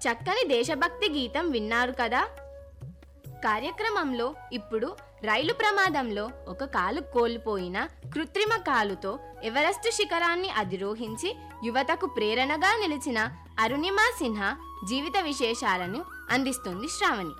చక్కని దేశభక్తి గీతం విన్నారు కదా కార్యక్రమంలో ఇప్పుడు రైలు ప్రమాదంలో ఒక కాలు కోల్పోయిన కృత్రిమ కాలుతో ఎవరెస్ట్ శిఖరాన్ని అధిరోహించి యువతకు ప్రేరణగా నిలిచిన అరుణిమా సిన్హా జీవిత విశేషాలను అందిస్తుంది శ్రావణి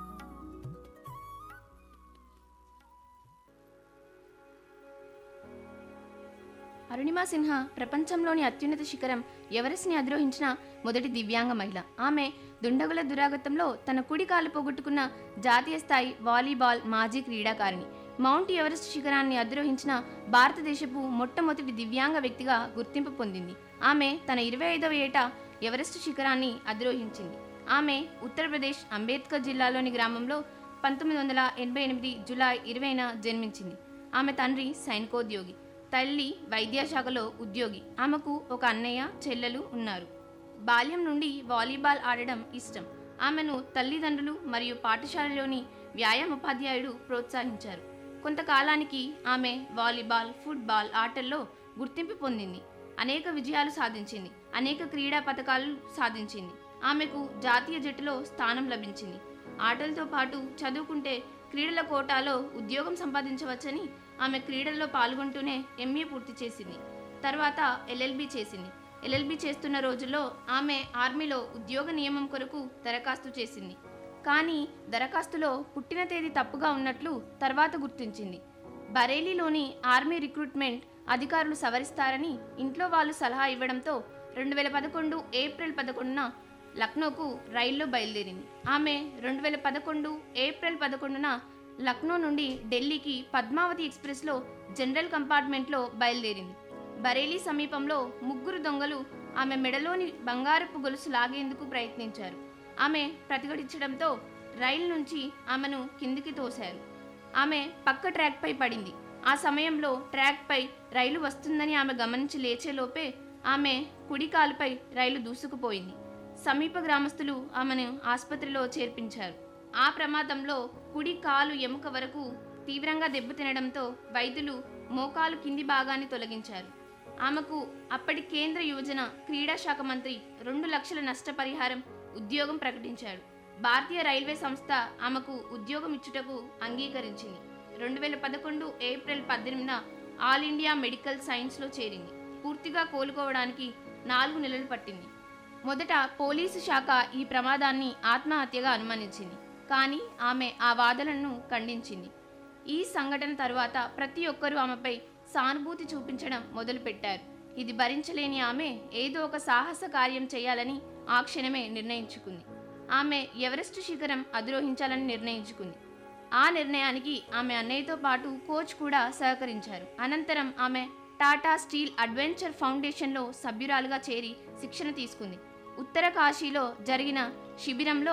అరుణిమా సిన్హా ప్రపంచంలోని అత్యున్నత శిఖరం ఎవరెస్ట్ని అధిరోహించిన మొదటి దివ్యాంగ మహిళ ఆమె దుండగుల దురాగతంలో తన కుడి కాలు పోగొట్టుకున్న జాతీయ స్థాయి వాలీబాల్ మాజీ క్రీడాకారిణి మౌంట్ ఎవరెస్ట్ శిఖరాన్ని అధిరోహించిన భారతదేశపు మొట్టమొదటి దివ్యాంగ వ్యక్తిగా గుర్తింపు పొందింది ఆమె తన ఇరవై ఐదవ ఏట ఎవరెస్ట్ శిఖరాన్ని అధిరోహించింది ఆమె ఉత్తరప్రదేశ్ అంబేద్కర్ జిల్లాలోని గ్రామంలో పంతొమ్మిది వందల ఎనభై ఎనిమిది జులై ఇరవైన జన్మించింది ఆమె తండ్రి సైనికోద్యోగి తల్లి వైద్యశాఖలో ఉద్యోగి ఆమెకు ఒక అన్నయ్య చెల్లెలు ఉన్నారు బాల్యం నుండి వాలీబాల్ ఆడడం ఇష్టం ఆమెను తల్లిదండ్రులు మరియు పాఠశాలలోని వ్యాయామోపాధ్యాయుడు ప్రోత్సహించారు కొంతకాలానికి ఆమె వాలీబాల్ ఫుట్బాల్ ఆటల్లో గుర్తింపు పొందింది అనేక విజయాలు సాధించింది అనేక క్రీడా పథకాలు సాధించింది ఆమెకు జాతీయ జట్టులో స్థానం లభించింది ఆటలతో పాటు చదువుకుంటే క్రీడల కోటాలో ఉద్యోగం సంపాదించవచ్చని ఆమె క్రీడల్లో పాల్గొంటూనే ఎంఏ పూర్తి చేసింది తర్వాత ఎల్ఎల్బి చేసింది ఎల్ఎల్బి చేస్తున్న రోజుల్లో ఆమె ఆర్మీలో ఉద్యోగ నియమం కొరకు దరఖాస్తు చేసింది కానీ దరఖాస్తులో పుట్టిన తేదీ తప్పుగా ఉన్నట్లు తర్వాత గుర్తించింది బరేలీలోని ఆర్మీ రిక్రూట్మెంట్ అధికారులు సవరిస్తారని ఇంట్లో వాళ్ళు సలహా ఇవ్వడంతో రెండు వేల పదకొండు ఏప్రిల్ పదకొండున లక్నోకు రైల్లో బయలుదేరింది ఆమె రెండు వేల పదకొండు ఏప్రిల్ పదకొండున లక్నో నుండి ఢిల్లీకి పద్మావతి ఎక్స్ప్రెస్లో జనరల్ కంపార్ట్మెంట్లో బయలుదేరింది బరేలీ సమీపంలో ముగ్గురు దొంగలు ఆమె మెడలోని బంగారపు గొలుసు లాగేందుకు ప్రయత్నించారు ఆమె ప్రతిఘటించడంతో రైలు నుంచి ఆమెను కిందికి తోశారు ఆమె పక్క ట్రాక్పై పడింది ఆ సమయంలో ట్రాక్పై రైలు వస్తుందని ఆమె గమనించి లేచేలోపే ఆమె కుడి కాలుపై రైలు దూసుకుపోయింది సమీప గ్రామస్తులు ఆమెను ఆసుపత్రిలో చేర్పించారు ఆ ప్రమాదంలో కుడి కాలు ఎముక వరకు తీవ్రంగా దెబ్బతినడంతో వైద్యులు మోకాలు కింది భాగాన్ని తొలగించారు ఆమెకు అప్పటి కేంద్ర యువజన క్రీడా శాఖ మంత్రి రెండు లక్షల నష్టపరిహారం ఉద్యోగం ప్రకటించాడు భారతీయ రైల్వే సంస్థ ఆమెకు ఉద్యోగం ఇచ్చుటకు అంగీకరించింది రెండు వేల పదకొండు ఏప్రిల్ పద్దెనిమిదిన ఆల్ ఇండియా మెడికల్ సైన్స్లో చేరింది పూర్తిగా కోలుకోవడానికి నాలుగు నెలలు పట్టింది మొదట పోలీసు శాఖ ఈ ప్రమాదాన్ని ఆత్మహత్యగా అనుమానించింది కానీ ఆమె ఆ వాదనను ఖండించింది ఈ సంఘటన తరువాత ప్రతి ఒక్కరూ ఆమెపై సానుభూతి చూపించడం మొదలుపెట్టారు ఇది భరించలేని ఆమె ఏదో ఒక సాహస కార్యం చేయాలని ఆ క్షణమే నిర్ణయించుకుంది ఆమె ఎవరెస్ట్ శిఖరం అధిరోహించాలని నిర్ణయించుకుంది ఆ నిర్ణయానికి ఆమె అన్నయ్యతో పాటు కోచ్ కూడా సహకరించారు అనంతరం ఆమె టాటా స్టీల్ అడ్వెంచర్ ఫౌండేషన్లో సభ్యురాలుగా చేరి శిక్షణ తీసుకుంది ఉత్తర కాశీలో జరిగిన శిబిరంలో